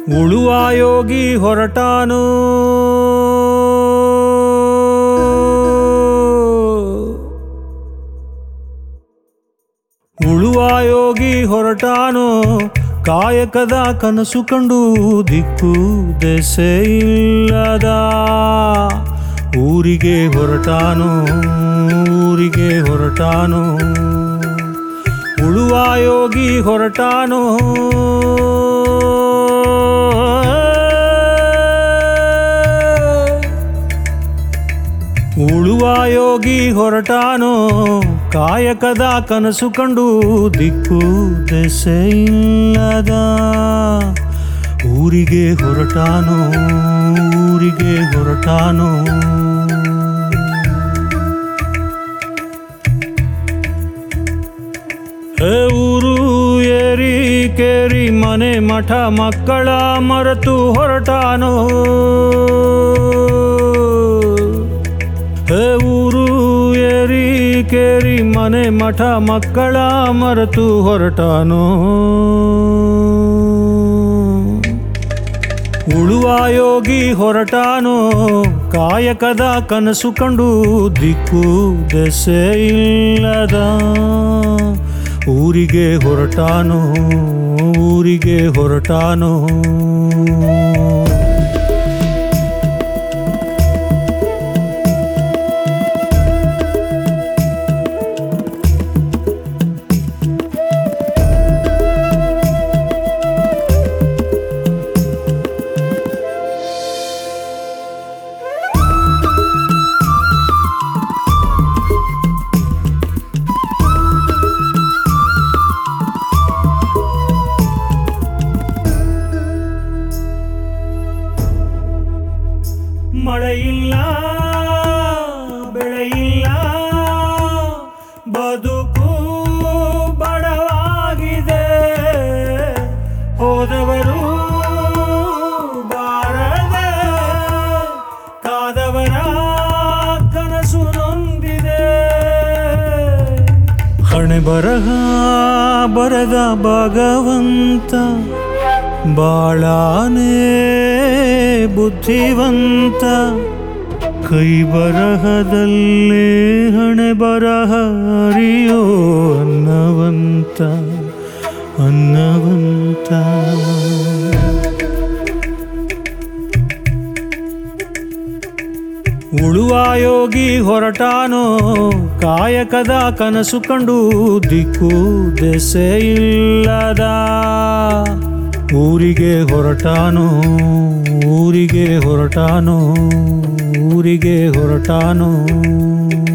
ಉಳುವ ಯೋಗಿ ಹೊರಟಾನು ಉಳುವ ಯೋಗಿ ಹೊರಟಾನು ಕಾಯಕದ ಕನಸು ಕಂಡು ದಿಕ್ಕು ದೆಸೆ ಇಲ್ಲದ ಊರಿಗೆ ಹೊರಟಾನು ಊರಿಗೆ ಹೊರಟಾನು ಉಳುವ ಯೋಗಿ ಹೊರಟಾನು ಉಳುವ ಯೋಗಿ ಹೊರಟಾನು ಕಾಯಕದ ಕನಸು ಕಂಡು ದಿಕ್ಕು ದೆಸೆ ಇಲ್ಲದ ಊರಿಗೆ ಹೊರಟಾನು ಊರಿಗೆ ಹೊರಟಾನು ಹೇ ಊರು ಏರಿ ಕೇರಿ ಮನೆ ಮಠ ಮಕ್ಕಳ ಮರೆತು ಹೊರಟಾನು ಹೇ ಊರು ಏರಿ ಕೇರಿ ಮನೆ ಮಠ ಮಕ್ಕಳ ಮರೆತು ಹೊರಟಾನು ಉಳುವ ಯೋಗಿ ಹೊರಟಾನು ಕಾಯಕದ ಕನಸು ಕಂಡು ದಿಕ್ಕು ದೆಸೆ ಇಲ್ಲದ ಊರಿಗೆ ಹೊರಟಾನು ಊರಿಗೆ ಹೊರಟಾನು ಮಳೆಯಿಲ್ಲ ಬೆಳೆಯಿಲ್ಲ ಬದುಕು ಬಡವಾಗಿದೆ ಹೋದವರು ಬಾರದೆ ಕಾದವರ ಕನಸು ನೊಂದಿದೆ ಹಣೆ ಬರಹ ಬರದ ಭಗವಂತ ಬಾಳಾನೇ ಬುದ್ಧಿವಂತ ಕೈ ಬರಹದಲ್ಲೇ ಹಣೆ ಬರಹ ಅರಿಯೋ ಅನ್ನವಂತ ಅನ್ನವಂತ ಉಳುವ ಯೋಗಿ ಹೊರಟಾನು ಕಾಯಕದ ಕನಸು ಕಂಡು ದಿಕ್ಕು ದೆಸೆ ಇಲ್ಲದ ಊರಿಗೆ ಹೊರಟಾನು ಊರಿಗೆ ಹೊರಟಾನು ಊರಿಗೆ ಹೊರಟಾನು